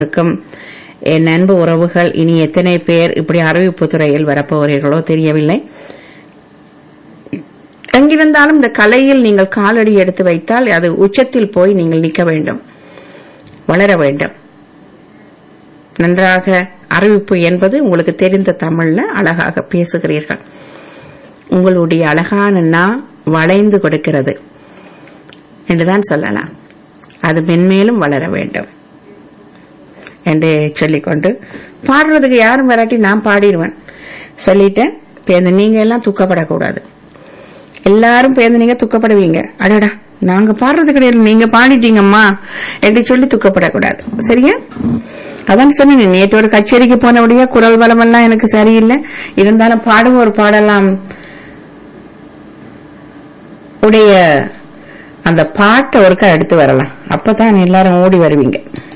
இருக்கும் என் அன்பு உறவுகள் இனி எத்தனை பேர் இப்படி அறிவிப்பு துறையில் வரப்போகிறீர்களோ தெரியவில்லை எங்கிருந்தாலும் இந்த கலையில் நீங்கள் காலடி எடுத்து வைத்தால் அது உச்சத்தில் போய் நீங்கள் நிற்க வேண்டும் வளர வேண்டும் நன்றாக அறிவிப்பு என்பது உங்களுக்கு தெரிந்த தமிழ்ல அழகாக பேசுகிறீர்கள் உங்களுடைய அழகான நா வளைந்து கொடுக்கிறது என்றுதான் சொல்லலாம் அது மென்மேலும் வளர வேண்டும் என்று சொல்லிக்கொண்டு பாடுறதுக்கு யாரும் வராட்டி நான் பாடிடுவேன் சொல்லிட்டேன் பேருந்து நீங்க எல்லாம் துக்கப்படக்கூடாது எல்லாரும் பேருந்து நீங்க துக்கப்படுவீங்க அடடா நாங்க பாடுறது கிடையாது நீங்க பாடிட்டீங்கம்மா என்று சொல்லி துக்கப்படக்கூடாது சரியா அதான் சொன்னேன் நேற்று ஒரு கச்சேரிக்கு போனபடியா குரல் வளமெல்லாம் எனக்கு சரியில்லை இருந்தாலும் பாடும் ஒரு பாடலாம் உடைய அந்த பாட்டை ஒருக்கா எடுத்து வரலாம் அப்பதான் எல்லாரும் ஓடி வருவீங்க